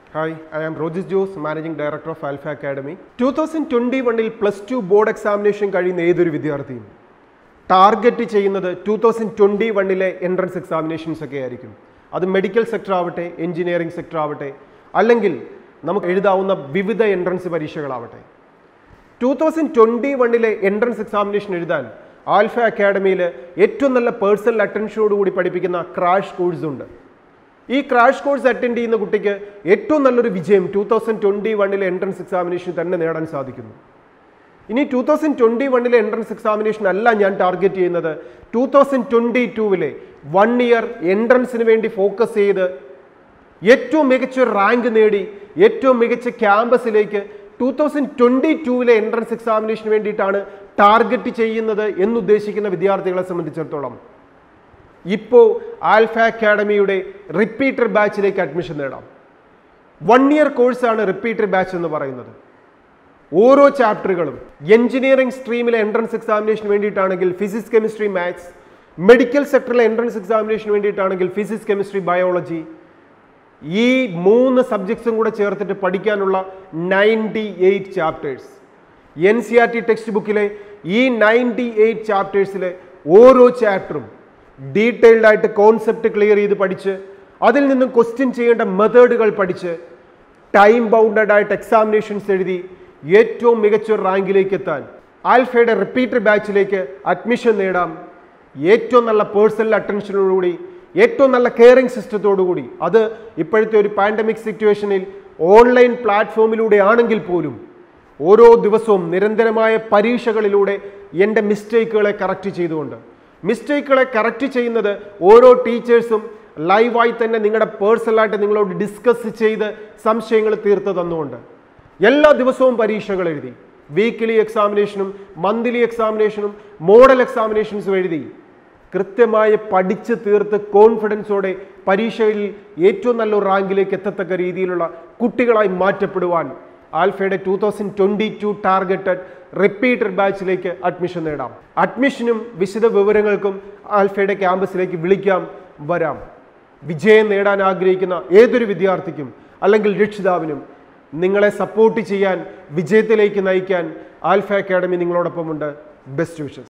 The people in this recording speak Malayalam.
hi I am Rojis Jose managing director of Alpha academy two thousand twenty വണ്ണിൽ പ്ലസ് ടു ബോർഡ് എക്സാമിനേഷൻ കഴിയുന്ന ഏതൊരു വിദ്യാർത്ഥിയും ടാർഗറ്റ് ചെയ്യുന്നത് ടൂ തൗസൻഡ് ട്വൻറ്റി വണ്ണിലെ എൻട്രൻസ് എക്സാമിനേഷൻസ് ഒക്കെ ആയിരിക്കും അത് മെഡിക്കൽ സെക്ടർ ആവട്ടെ എഞ്ചിനീയറിംഗ് സെക്ടർ ആവട്ടെ അല്ലെങ്കിൽ നമുക്ക് എഴുതാവുന്ന വിവിധ എൻട്രൻസ് പരീക്ഷകളാവട്ടെ ടൂ തൗസൻഡ് ട്വൻറ്റി വണ്ണിലെ എൻട്രൻസ് എക്സാമിനേഷൻ എഴുതാൻ ആൽഫ അക്കാഡമിയിൽ ഏറ്റവും നല്ല പേഴ്സണൽ അറ്റൻഷനോടുകൂടി പഠിപ്പിക്കുന്ന ക്രാഷ് കോഴ്സ് ഉണ്ട് ഈ ക്രാഷ് കോഴ്സ് അറ്റൻഡ് ചെയ്യുന്ന കുട്ടിക്ക് ഏറ്റവും നല്ലൊരു വിജയം ടൂ തൗസൻഡ് ട്വൻറ്റി വണ്ണിലെ എൻട്രൻസ് എക്സാമിനേഷൻ തന്നെ നേടാൻ സാധിക്കുന്നു ഇനി ടൂ തൗസൻഡ് ട്വൻറ്റി വണ്ണിലെ എൻട്രൻസ് എക്സാമിനേഷൻ അല്ല ഞാൻ ടാർഗറ്റ് ചെയ്യുന്നത് ടൂ തൗസൻഡ് ട്വൻറ്റി ടൂവിലെ വൺ ഇയർ എൻട്രൻസിന് വേണ്ടി ഫോക്കസ് ചെയ്ത് ഏറ്റവും മികച്ച റാങ്ക് നേടി ഏറ്റവും മികച്ച ക്യാമ്പസിലേക്ക് ടൂ തൗസൻഡ് ട്വൻറ്റി ടൂവിലെ എൻട്രൻസ് എക്സാമിനേഷന് വേണ്ടിയിട്ടാണ് ടാർഗറ്റ് ചെയ്യുന്നത് എന്നുദ്ദേശിക്കുന്ന വിദ്യാർത്ഥികളെ സംബന്ധിച്ചിടത്തോളം ഇപ്പോൾ ആൽഫ അക്കാഡമിയുടെ റിപ്പീറ്റർ ബാച്ചിലേക്ക് അഡ്മിഷൻ നേടാം വൺ ഇയർ കോഴ്സാണ് റിപ്പീറ്റർ ബാച്ച് എന്ന് പറയുന്നത് ഓരോ ചാപ്റ്ററുകളും എഞ്ചിനീയറിംഗ് സ്ട്രീമിലെ എൻട്രൻസ് എക്സാമിനേഷന് വേണ്ടിയിട്ടാണെങ്കിൽ ഫിസിക്സ് കെമിസ്ട്രി മാത്സ് മെഡിക്കൽ സെക്ടറിലെ എൻട്രൻസ് എക്സാമിനേഷന് വേണ്ടിയിട്ടാണെങ്കിൽ ഫിസിക്സ് കെമിസ്ട്രി ബയോളജി ഈ മൂന്ന് സബ്ജക്ട്സും കൂടെ ചേർത്തിട്ട് പഠിക്കാനുള്ള ninety eight chapters N C R T text ബുക്കിലെ ഈ നയൻറ്റി എയ്റ്റ് ചാപ്റ്റേഴ്സിലെ ഓരോ ചാപ്റ്ററും ഡീറ്റെയിൽഡ് ആയിട്ട് കോൺസെപ്റ്റ് ക്ലിയർ ചെയ്ത് പഠിച്ച് അതിൽ നിന്നും ക്വസ്റ്റ്യൻ ചെയ്യേണ്ട മെത്തേഡുകൾ പഠിച്ച് ടൈം ബൗണ്ടഡ് ആയിട്ട് എക്സാമിനേഷൻസ് എഴുതി ഏറ്റവും മികച്ച ഒരു റാങ്കിലേക്ക് എത്താൻ ആൽഫയുടെ റിപ്പീറ്റർ ബാച്ചിലേക്ക് അഡ്മിഷൻ നേടാം ഏറ്റവും നല്ല പേഴ്സണൽ അറ്റൻഷനോടുകൂടി ഏറ്റവും നല്ല കെയറിംഗ് സിസ്റ്റത്തോടുകൂടി അത് ഇപ്പോഴത്തെ ഒരു പാൻഡമിക് സിറ്റുവേഷനിൽ ഓൺലൈൻ പ്ലാറ്റ്ഫോമിലൂടെ ആണെങ്കിൽ പോലും ഓരോ ദിവസവും നിരന്തരമായ പരീക്ഷകളിലൂടെ എൻ്റെ മിസ്റ്റേക്കുകളെ കറക്റ്റ് ചെയ്തുകൊണ്ട് മിസ്റ്റേക്കുകളെ കറക്റ്റ് ചെയ്യുന്നത് ഓരോ ടീച്ചേഴ്സും ലൈവായി തന്നെ നിങ്ങളുടെ പേഴ്സണലായിട്ട് നിങ്ങളോട് ഡിസ്കസ് ചെയ്ത് സംശയങ്ങൾ തീർത്ത് തന്നുകൊണ്ട് എല്ലാ ദിവസവും പരീക്ഷകൾ എഴുതി വീക്കിലി എക്സാമിനേഷനും മന്ത്ലി എക്സാമിനേഷനും മോഡൽ എക്സാമിനേഷൻസും എഴുതി കൃത്യമായി പഠിച്ച് തീർത്ത് കോൺഫിഡൻസോടെ പരീക്ഷയിൽ ഏറ്റവും നല്ല റാങ്കിലേക്ക് എത്തത്തക്ക രീതിയിലുള്ള കുട്ടികളായി മാറ്റപ്പെടുവാൻ ആൽഫയുടെ two thousand twenty two targeted repeater ബാച്ചിലേക്ക് അഡ്മിഷൻ നേടാം അഡ്മിഷനും വിശദ വിവരങ്ങൾക്കും ആൽഫയുടെ ക്യാമ്പസിലേക്ക് വിളിക്കാം വരാം വിജയം നേടാൻ ആഗ്രഹിക്കുന്ന ഏതൊരു വിദ്യാർത്ഥിക്കും അല്ലെങ്കിൽ രക്ഷിതാവിനും നിങ്ങളെ സപ്പോർട്ട് ചെയ്യാൻ വിജയത്തിലേക്ക് നയിക്കാൻ ആൽഫ അക്കാഡമി നിങ്ങളോടൊപ്പമുണ്ട് ബെസ്റ്റ് വിഷസ്